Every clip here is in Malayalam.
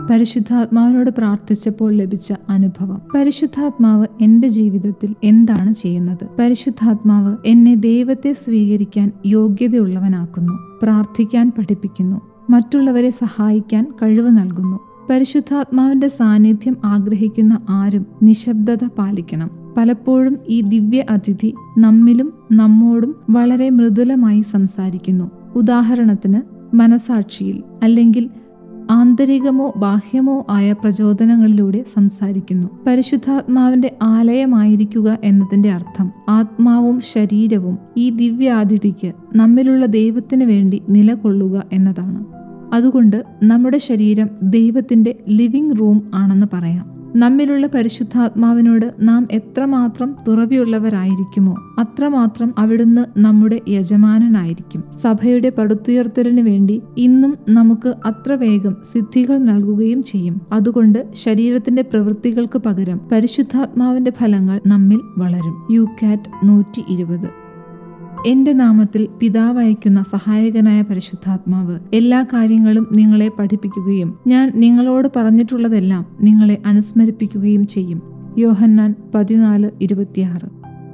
പരിശുദ്ധാത്മാവിനോട് പ്രാർത്ഥിച്ചപ്പോൾ ലഭിച്ച അനുഭവം പരിശുദ്ധാത്മാവ് എന്റെ ജീവിതത്തിൽ എന്താണ് ചെയ്യുന്നത് പരിശുദ്ധാത്മാവ് എന്നെ ദൈവത്തെ സ്വീകരിക്കാൻ യോഗ്യതയുള്ളവനാക്കുന്നു പ്രാർത്ഥിക്കാൻ പഠിപ്പിക്കുന്നു മറ്റുള്ളവരെ സഹായിക്കാൻ കഴിവ് നൽകുന്നു പരിശുദ്ധാത്മാവിന്റെ സാന്നിധ്യം ആഗ്രഹിക്കുന്ന ആരും നിശബ്ദത പാലിക്കണം പലപ്പോഴും ഈ ദിവ്യ അതിഥി നമ്മിലും നമ്മോടും വളരെ മൃദുലമായി സംസാരിക്കുന്നു ഉദാഹരണത്തിന് മനസാക്ഷിയിൽ അല്ലെങ്കിൽ ആന്തരികമോ ബാഹ്യമോ ആയ പ്രചോദനങ്ങളിലൂടെ സംസാരിക്കുന്നു പരിശുദ്ധാത്മാവിന്റെ ആലയമായിരിക്കുക എന്നതിന്റെ അർത്ഥം ആത്മാവും ശരീരവും ഈ ദിവ്യാതിഥിക്ക് നമ്മിലുള്ള ദൈവത്തിന് വേണ്ടി നിലകൊള്ളുക എന്നതാണ് അതുകൊണ്ട് നമ്മുടെ ശരീരം ദൈവത്തിന്റെ ലിവിംഗ് റൂം ആണെന്ന് പറയാം നമ്മിലുള്ള പരിശുദ്ധാത്മാവിനോട് നാം എത്രമാത്രം തുറവിയുള്ളവരായിരിക്കുമോ അത്രമാത്രം അവിടുന്ന് നമ്മുടെ യജമാനനായിരിക്കും സഭയുടെ പടുത്തുയർത്തലിന് വേണ്ടി ഇന്നും നമുക്ക് അത്ര വേഗം സിദ്ധികൾ നൽകുകയും ചെയ്യും അതുകൊണ്ട് ശരീരത്തിന്റെ പ്രവൃത്തികൾക്ക് പകരം പരിശുദ്ധാത്മാവിന്റെ ഫലങ്ങൾ നമ്മിൽ വളരും യു കാറ്റ് നൂറ്റി ഇരുപത് എന്റെ നാമത്തിൽ പിതാവ് അയക്കുന്ന സഹായകനായ പരിശുദ്ധാത്മാവ് എല്ലാ കാര്യങ്ങളും നിങ്ങളെ പഠിപ്പിക്കുകയും ഞാൻ നിങ്ങളോട് പറഞ്ഞിട്ടുള്ളതെല്ലാം നിങ്ങളെ അനുസ്മരിപ്പിക്കുകയും ചെയ്യും യോഹന്നാൻ പതിനാല് ഇരുപത്തിയാറ്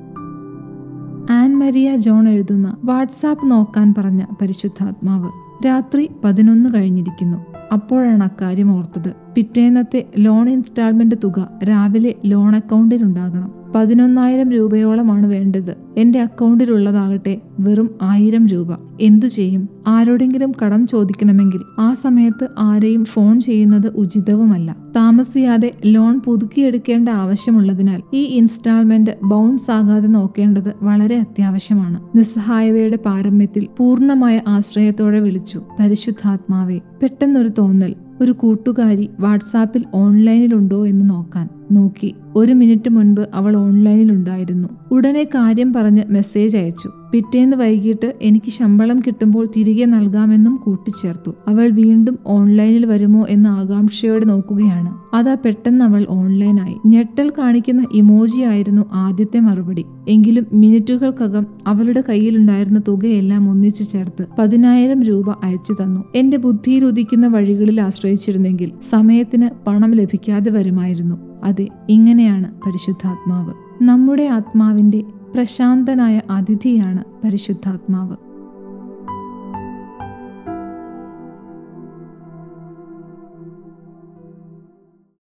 ആൻ മരിയ ജോൺ എഴുതുന്ന വാട്സാപ്പ് നോക്കാൻ പറഞ്ഞ പരിശുദ്ധാത്മാവ് രാത്രി പതിനൊന്ന് കഴിഞ്ഞിരിക്കുന്നു അപ്പോഴാണ് അക്കാര്യം ഓർത്തത് പിറ്റേന്നത്തെ ലോൺ ഇൻസ്റ്റാൾമെന്റ് തുക രാവിലെ ലോൺ അക്കൗണ്ടിൽ ഉണ്ടാകണം പതിനൊന്നായിരം രൂപയോളമാണ് വേണ്ടത് എന്റെ അക്കൗണ്ടിലുള്ളതാകട്ടെ വെറും ആയിരം രൂപ എന്തു ചെയ്യും ആരോടെങ്കിലും കടം ചോദിക്കണമെങ്കിൽ ആ സമയത്ത് ആരെയും ഫോൺ ചെയ്യുന്നത് ഉചിതവുമല്ല താമസിയാതെ ലോൺ പുതുക്കിയെടുക്കേണ്ട ആവശ്യമുള്ളതിനാൽ ഈ ഇൻസ്റ്റാൾമെന്റ് ബൗൺസ് ആകാതെ നോക്കേണ്ടത് വളരെ അത്യാവശ്യമാണ് നിസ്സഹായതയുടെ പാരമ്യത്തിൽ പൂർണ്ണമായ ആശ്രയത്തോടെ വിളിച്ചു പരിശുദ്ധാത്മാവെ പെട്ടെന്നൊരു തോന്നൽ ഒരു കൂട്ടുകാരി വാട്സാപ്പിൽ ഓൺലൈനിലുണ്ടോ എന്ന് നോക്കാൻ നോക്കി ഒരു മിനിറ്റ് മുൻപ് അവൾ ഓൺലൈനിൽ ഉണ്ടായിരുന്നു ഉടനെ കാര്യം പറഞ്ഞ് മെസ്സേജ് അയച്ചു പിറ്റേന്ന് വൈകിട്ട് എനിക്ക് ശമ്പളം കിട്ടുമ്പോൾ തിരികെ നൽകാമെന്നും കൂട്ടിച്ചേർത്തു അവൾ വീണ്ടും ഓൺലൈനിൽ വരുമോ എന്ന് ആകാംക്ഷയോടെ നോക്കുകയാണ് അതാ പെട്ടെന്ന് അവൾ ഓൺലൈനായി ഞെട്ടൽ കാണിക്കുന്ന ഇമോജി ആയിരുന്നു ആദ്യത്തെ മറുപടി എങ്കിലും മിനിറ്റുകൾക്കകം അവളുടെ കയ്യിലുണ്ടായിരുന്ന തുകയെല്ലാം ഒന്നിച്ചു ചേർത്ത് പതിനായിരം രൂപ അയച്ചു തന്നു എന്റെ ബുദ്ധിയിൽ ഉദിക്കുന്ന വഴികളിൽ ആശ്രയിച്ചിരുന്നെങ്കിൽ സമയത്തിന് പണം ലഭിക്കാതെ വരുമായിരുന്നു അതെ ഇങ്ങനെയാണ് പരിശുദ്ധാത്മാവ് നമ്മുടെ ആത്മാവിന്റെ പ്രശാന്തനായ അതിഥിയാണ് പരിശുദ്ധാത്മാവ്